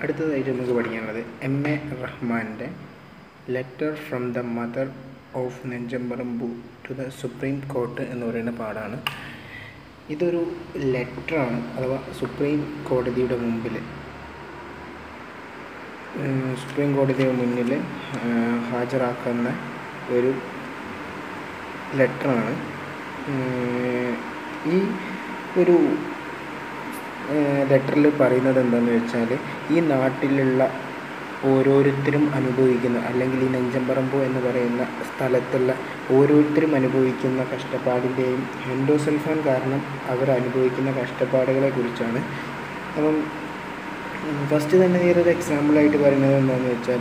അടുത്തതായിട്ട് നമുക്ക് പഠിക്കാനുള്ളത് എം എ റഹ്മാൻ്റെ letter from the mother of Nenjamparambu to the supreme court എന്ന് പറയുന്ന പാടാണ് ഇതൊരു ലെറ്ററാണ് അഥവാ സുപ്രീം കോടതിയുടെ മുമ്പിൽ ഏഹ് സുപ്രീം കോടതിയുടെ മുന്നിൽ ഏഹ് ഹാജരാക്കുന്ന ഒരു ലെറ്ററാണ് ഏഹ് ഈ ഒരു ലെറ്ററിൽ പറയുന്നത് എന്താണെന്ന് വെച്ചാൽ ഈ നാട്ടിലുള്ള ഓരോരുത്തരും അനുഭവിക്കുന്ന അല്ലെങ്കിൽ ഈ നെഞ്ചമ്പറമ്പ് എന്ന് പറയുന്ന സ്ഥലത്തുള്ള ഓരോരുത്തരും അനുഭവിക്കുന്ന കഷ്ടപ്പാടിൻ്റെയും എൻഡോസൾഫാൻ കാരണം അവർ അനുഭവിക്കുന്ന കഷ്ടപ്പാടുകളെ കുറിച്ചാണ് അപ്പം ഫസ്റ്റ് തന്നെ ഈ ഒരു എക്സാമ്പിളായിട്ട് പറയുന്നത് എന്താണെന്ന് വെച്ചാൽ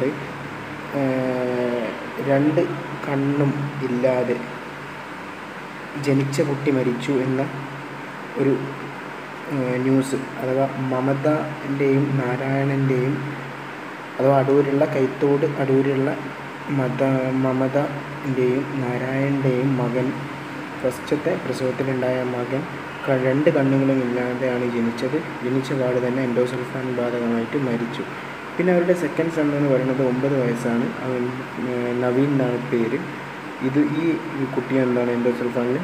രണ്ട് കണ്ണും ഇല്ലാതെ ജനിച്ച കുട്ടി മരിച്ചു എന്ന ഒരു ന്യൂസ് അഥവാ മമതൻ്റെയും നാരായണൻ്റെയും അഥവാ അടൂരുള്ള കൈത്തോട് അടൂരുള്ള മത മമതൻ്റെയും നാരായണൻ്റെയും മകൻ ഫസ്റ്റത്തെ പ്രസവത്തിലുണ്ടായ മകൻ ക- രണ്ട് കണ്ണുകളും ഇല്ലാതെയാണ് ജനിച്ചത് ജനിച്ച പാട് തന്നെ എൻഡോസൾഫാൻ ബാധകമായിട്ട് മരിച്ചു പിന്നെ അവരുടെ സെക്കൻഡ് സൺ എന്ന് പറയുന്നത് ഒമ്പത് വയസ്സാണ് അവൻ ഏർ നവീൻ എന്നാണ് പേര് ഇത് ഈ കുട്ടി എന്താണ് എൻഡോസൾഫാനിൽ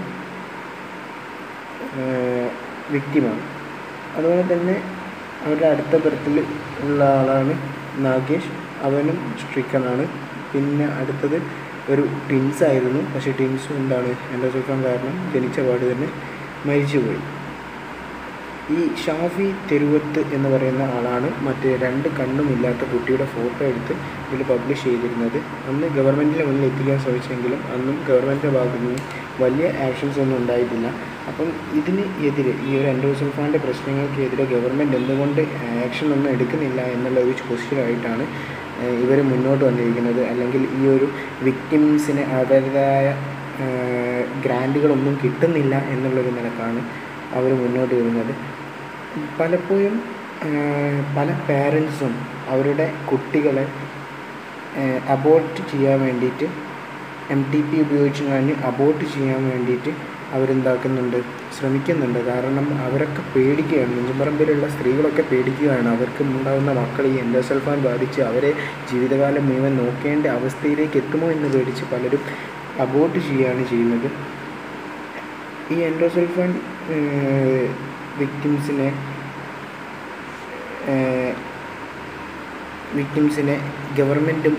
വ്യക്തിമാണ് അതുപോലെ തന്നെ അവരുടെ അടുത്ത ബർത്തിൽ ഉള്ള ആളാണ് നാഗേഷ് അവനും സ്ട്രിക്കനാണ് പിന്നെ അടുത്തത് ഒരു ട്വിൻസ് ആയിരുന്നു പക്ഷേ ട്വിൻസും എന്താണ് എൻഡോസൾഫാൻ കാരണം ജനിച്ച പാട് തന്നെ മരിച്ചുപോയി ഈ ഷാഫി തെരുവത്ത് എന്ന് പറയുന്ന ആളാണ് മറ്റേ രണ്ട് കണ്ണുമില്ലാത്ത കുട്ടിയുടെ ഫോട്ടോ എടുത്ത് ഇതിൽ പബ്ലിഷ് ചെയ്തിരുന്നത് അന്ന് ഗവൺമെൻറ്റിൻ്റെ മുന്നിൽ എത്തിക്കാൻ ശ്രമിച്ചെങ്കിലും അന്നും ഗവൺമെൻറ്റിൻ്റെ ഭാഗത്തു നിന്ന് വലിയ ആക്ഷൻസ് ഒന്നും ഉണ്ടായിട്ടില്ല അപ്പം ഇതിന് എതിരെ ഈ ഒരു എൻഡോസൾഫാൻ്റെ പ്രശ്നങ്ങൾക്കെതിരെ ഗവൺമെൻറ് എന്തുകൊണ്ട് ആക്ഷൻ ഒന്നും എടുക്കുന്നില്ല എന്നുള്ള ഒരു ക്വസ്റ്റ്യനായിട്ടാണ് ഇവർ മുന്നോട്ട് വന്നിരിക്കുന്നത് അല്ലെങ്കിൽ ഈ ഒരു വിക്ടിംസിന് അവരുടേതായ ഗ്രാൻറ്റുകളൊന്നും കിട്ടുന്നില്ല എന്നുള്ളൊരു നിലക്കാണ് അവർ മുന്നോട്ട് വരുന്നത് പലപ്പോഴും പല പാരൻസും അവരുടെ കുട്ടികളെ അബോർട്ട് ചെയ്യാൻ വേണ്ടിയിട്ട് എം ടി പി ഉപയോഗിച്ച് കഴിഞ്ഞ് അബോർട്ട് ചെയ്യാൻ വേണ്ടിയിട്ട് അവരെന്താക്കുന്നുണ്ട് ശ്രമിക്കുന്നുണ്ട് കാരണം അവരൊക്കെ പേടിക്കുകയാണ് നെഞ്ചുപറമ്പിലുള്ള സ്ത്രീകളൊക്കെ പേടിക്കുകയാണ് അവർക്ക് ഉണ്ടാകുന്ന മക്കൾ ഈ എൻഡോസൾഫാൻ ബാധിച്ച് അവരെ ജീവിതകാലം മുഴുവൻ നോക്കേണ്ട അവസ്ഥയിലേക്ക് എത്തുമോ എന്ന് പേടിച്ച് പലരും അബോർട്ട് ചെയ്യുകയാണ് ചെയ്യുന്നത് ഈ എൻഡോസൾഫാൻ വിക്ടിംസിനെ വിക്ടിംസിനെ ഗവൺമെൻറ്റും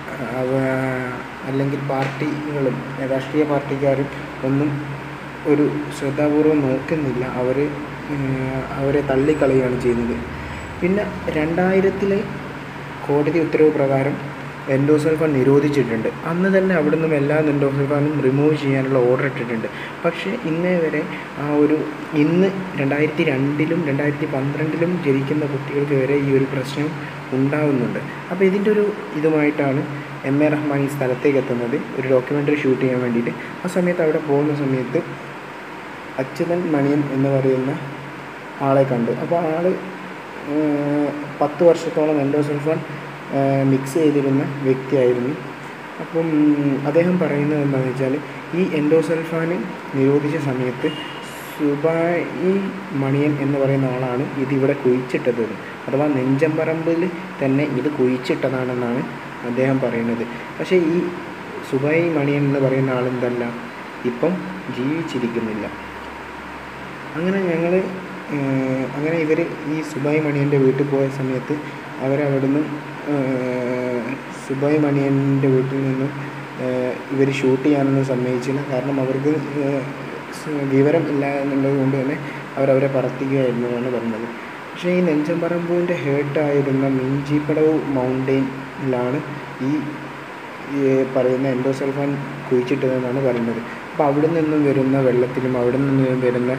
അല്ലെങ്കിൽ പാർട്ടികളും രാഷ്ട്രീയ പാർട്ടിക്കാരും ഒന്നും ഒരു ശ്രദ്ധാപൂർവം നോക്കുന്നില്ല അവർ അവരെ തള്ളിക്കളയുകയാണ് ചെയ്യുന്നത് പിന്നെ രണ്ടായിരത്തിലെ കോടതി ഉത്തരവ് പ്രകാരം എൻഡോസൾഫാൻ നിരോധിച്ചിട്ടുണ്ട് അന്ന് തന്നെ അവിടെ നിന്നും എല്ലാ എൻഡോസൾഫാനും റിമൂവ് ചെയ്യാനുള്ള ഓർഡർ ഇട്ടിട്ടുണ്ട് പക്ഷേ ഇന്നേ വരെ ആ ഒരു ഇന്ന് രണ്ടായിരത്തി രണ്ടിലും രണ്ടായിരത്തി പന്ത്രണ്ടിലും ജനിക്കുന്ന കുട്ടികൾക്ക് വരെ ഈ ഒരു പ്രശ്നം ഉണ്ടാകുന്നുണ്ട് അപ്പോൾ ഇതിൻ്റെ ഒരു ഇതുമായിട്ടാണ് എം എ റഹ്മാൻ ഈ സ്ഥലത്തേക്ക് എത്തുന്നത് ഒരു ഡോക്യുമെൻ്ററി ഷൂട്ട് ചെയ്യാൻ വേണ്ടിയിട്ട് ആ സമയത്ത് അവിടെ പോകുന്ന സമയത്ത് അച്യുതൻ മണിയൻ എന്ന് പറയുന്ന ആളെ കണ്ടു അപ്പോൾ ആൾ പത്ത് വർഷത്തോളം എൻഡോസൾഫാൻ മിക്സ് ചെയ്തിരുന്ന വ്യക്തിയായിരുന്നു അപ്പം അദ്ദേഹം പറയുന്നത് എന്താണെന്ന് വെച്ചാൽ ഈ എൻഡോസൾഫാൻ നിരോധിച്ച സമയത്ത് സുബായി മണിയൻ എന്ന് പറയുന്ന ആളാണ് ഇതിവിടെ കുഴിച്ചിട്ടത് അഥവാ നെഞ്ചമ്പറമ്പിൽ തന്നെ ഇത് കുഴിച്ചിട്ടതാണെന്നാണ് അദ്ദേഹം പറയുന്നത് പക്ഷേ ഈ സുബായി മണിയൻ എന്ന് പറയുന്ന ആളെന്തല്ല ഇപ്പം ജീവിച്ചിരിക്കുന്നില്ല അങ്ങനെ ഞങ്ങൾ അങ്ങനെ ഇവർ ഈ സുബായി മണിയൻ്റെ വീട്ടിൽ പോയ സമയത്ത് അവരവിടുന്ന് സുബായ് മണിയൻ്റെ വീട്ടിൽ നിന്നും ഇവർ ഷൂട്ട് ചെയ്യാനൊന്നും സമ്മതിച്ചില്ല കാരണം അവർക്ക് വിവരം ഇല്ല എന്നുള്ളത് കൊണ്ട് തന്നെ അവരവരെ പറത്തിക്കുകയായിരുന്നു എന്നാണ് പറഞ്ഞത് പക്ഷേ ഈ നെഞ്ചമ്പറമ്പുവിൻ്റെ ഹേർട്ടായിരുന്ന മിഞ്ചിപ്പടവ് മൗണ്ടെയിനിലാണ് ഈ പറയുന്ന എൻഡോസൾഫാൻ കുഴിച്ചിട്ടതെന്നാണ് പറയുന്നത് അപ്പോൾ അവിടെ നിന്നും വരുന്ന വെള്ളത്തിലും അവിടെ നിന്നും വരുന്ന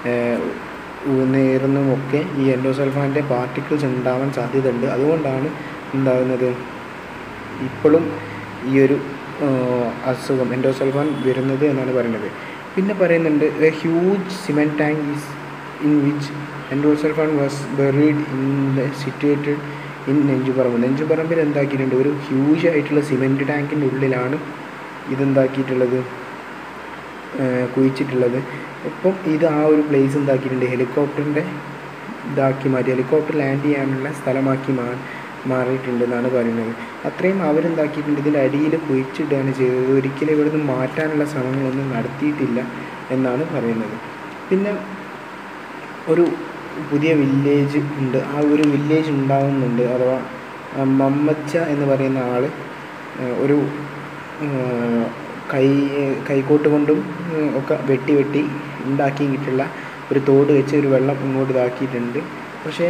നീറിനുമൊക്കെ ഈ എൻഡോസൾഫാൻ്റെ പാർട്ടിക്കിൾസ് ഉണ്ടാവാൻ സാധ്യതയുണ്ട് അതുകൊണ്ടാണ് ഉണ്ടാകുന്നത് ഇപ്പോഴും ഈ ഒരു അസുഖം എൻഡോസൾഫാൻ വരുന്നത് എന്നാണ് പറയുന്നത് പിന്നെ പറയുന്നുണ്ട് a huge cement tank is in which endosulfan was buried in the situated in Nenjuparambu നെഞ്ചുപറമ്പിൽ എന്താക്കിയിട്ടുണ്ട് ഒരു ഹ്യൂജ് ആയിട്ടുള്ള സിമെൻറ്റ് ടാങ്കിൻ്റെ ഉള്ളിലാണ് ഇതെന്താക്കിയിട്ടുള്ളത് കുഴിച്ചിട്ടുള്ളത് ഇപ്പം ഇത് ആ ഒരു പ്ലേസ് എന്താക്കിയിട്ടുണ്ട് ഹെലികോപ്റ്ററിൻ്റെ ഇതാക്കി മാറ്റി ഹെലികോപ്റ്റർ ലാൻഡ് ചെയ്യാനുള്ള സ്ഥലമാക്കി മാ മാറിയിട്ടുണ്ടെന്നാണ് പറയുന്നത് അത്രയും അവരെന്താക്കിയിട്ടുണ്ട് ഇതിൻ്റെ അടിയിൽ കുഴിച്ചിടുകയാണ് ചെയ്തത് ഒരിക്കലും ഇവിടുന്ന് മാറ്റാനുള്ള ശ്രമങ്ങളൊന്നും നടത്തിയിട്ടില്ല എന്നാണ് പറയുന്നത് പിന്നെ ഒരു പുതിയ വില്ലേജ് ഉണ്ട് ആ ഒരു വില്ലേജ് ഉണ്ടാവുന്നുണ്ട് അഥവാ ആ, മമ്മച്ച എന്ന് പറയുന്ന ആൾ ഒരു ആ, കൈ കൈക്കോട്ട് കൊണ്ടും ഉം, ഒക്കെ വെട്ടി വെട്ടി ഉണ്ടാക്കിയിട്ടുള്ള ഒരു തോട് വെച്ച് ഒരു വെള്ളം ഇങ്ങോട്ട് ഇതാക്കിയിട്ടുണ്ട് പക്ഷേ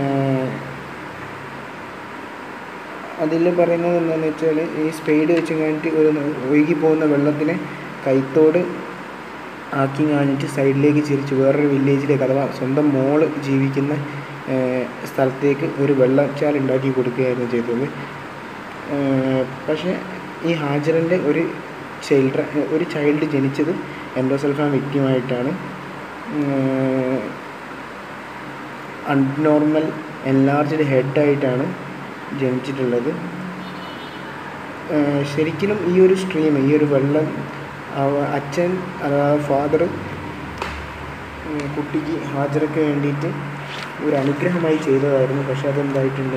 അതിൽ പറയുന്നത് എന്താണെന്ന് വെച്ചാൽ ഈ സ്പീഡ് വെച്ച് കഴിഞ്ഞിട്ട് ഒരു ഒഴുകി പോകുന്ന വെള്ളത്തിനെ കൈത്തോട് ആക്കി കാണിച്ച് സൈഡിലേക്ക് ചിരിച്ച് വേറൊരു വില്ലേജിലേക്ക് അഥവാ സ്വന്തം മോള് ജീവിക്കുന്ന ഏഹ്, സ്ഥലത്തേക്ക് ഒരു വെള്ളച്ചാൽ ഉണ്ടാക്കി കൊടുക്കുകയായിരുന്നു ചെയ്തത് ഏഹ്, പക്ഷേ ഈ ഹാജറിൻ്റെ ഒരു ചൈൽഡ് ഒരു ചൈൽഡ് ജനിച്ചത് എൻഡോസൾഫാൻ വിക്റ്റിമായിട്ടാണ് അൺനോർമൽ എൻലാർജ്ഡ് ഹെഡായിട്ടാണ് ജനിച്ചിട്ടുള്ളത് ഏഹ് ശരിക്കും ഈ ഒരു സ്ട്രീം ഈ ഒരു വെള്ളം അവ- അച്ഛൻ അഥവാ ഫാദർ കുട്ടിക്ക് ഹാജർക്ക് വേണ്ടിയിട്ട് ഒരു അനുഗ്രഹമായി ചെയ്തതായിരുന്നു പക്ഷെ അതെന്തായിട്ടുണ്ട്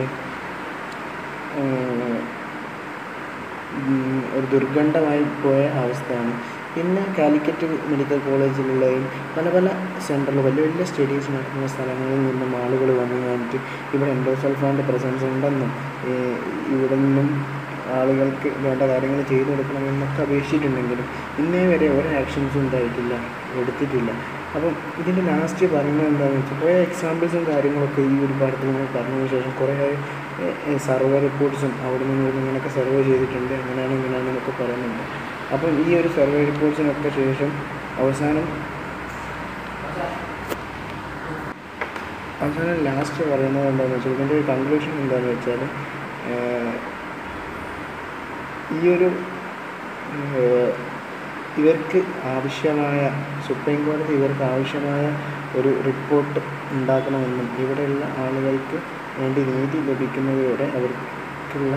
ഏഹ് ഉം, ഒരു ദുർഗന്ധമായി പോയ അവസ്ഥയാണ് പിന്നെ കാലിക്കറ്റ് മെഡിക്കൽ കോളേജിലുള്ളതും പല പല സെൻറ്ററിൽ വലിയ വലിയ സ്റ്റഡീസ് നടക്കുന്ന സ്ഥലങ്ങളിൽ നിന്നും ആളുകൾ വന്നു കഴിഞ്ഞിട്ട് ഇവിടെ എൻഡോസൾഫാൻ്റെ പ്രസൻസ് ഉണ്ടെന്നും ഏഹ് ഇവിടെ നിന്നും ആളുകൾക്ക് വേണ്ട കാര്യങ്ങൾ ചെയ്തു കൊടുക്കണമെന്നൊക്കെ അപേക്ഷിച്ചിട്ടുണ്ടെങ്കിലും ഇന്നേ വരെ ഒരു ആക്ഷൻസും ഉണ്ടായിട്ടില്ല എടുത്തിട്ടില്ല അപ്പം ഇതിൻ്റെ ലാസ്റ്റ് പറയുന്നത് എന്താണെന്ന് വെച്ചാൽ കുറേ എക്സാമ്പിൾസും കാര്യങ്ങളൊക്കെ ഈ ഒരു പാടത്തിൽ നിന്ന് പറഞ്ഞതിന് ശേഷം കുറേ സർവേ റിപ്പോർട്ട്സും അവിടെ നിന്ന് ഇവിടെ ഇങ്ങനെയൊക്കെ സർവേ ചെയ്തിട്ടുണ്ട് അങ്ങനെയാണ് ഇങ്ങനെയാണ് എന്നൊക്കെ പറയുന്നുണ്ട് അപ്പം ഈ ഒരു സർവേ റിപ്പോർട്ട്സിനൊക്കെ ശേഷം അവസാനം അവസാനം ലാസ്റ്റ് പറയുന്നത് എന്താണെന്ന് വെച്ചാൽ ഇതിൻ്റെ ഒരു കൺക്ലൂഷൻ എന്താണെന്ന് വെച്ചാൽ ഏഹ്, ഈ ഒരു ഏഹ്, ഇവർക്ക് ആവശ്യമായ സുപ്രീം കോടതി ഇവർക്ക് ആവശ്യമായ ഒരു റിപ്പോർട്ട് ഉണ്ടാക്കണമെന്നും ഇവിടെയുള്ള ആളുകൾക്ക് വേണ്ടി നീതി ലഭിക്കുന്നതുവരെ അവർക്കുള്ള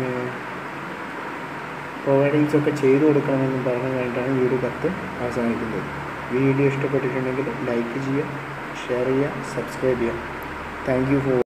പ്രൊവൈഡിങ്സ് ഒക്കെ ചെയ്തു കൊടുക്കണമെന്നും പറഞ്ഞു കഴിഞ്ഞിട്ടാണ് ഈ ഒരു കത്ത് അവസാനിക്കുന്നത് വീഡിയോ ഇഷ്ടപ്പെട്ടിട്ടുണ്ടെങ്കിൽ ലൈക്ക് ചെയ്യുക ഷെയർ ചെയ്യുക സബ്സ്ക്രൈബ് ചെയ്യുക താങ്ക് യു ഫോർ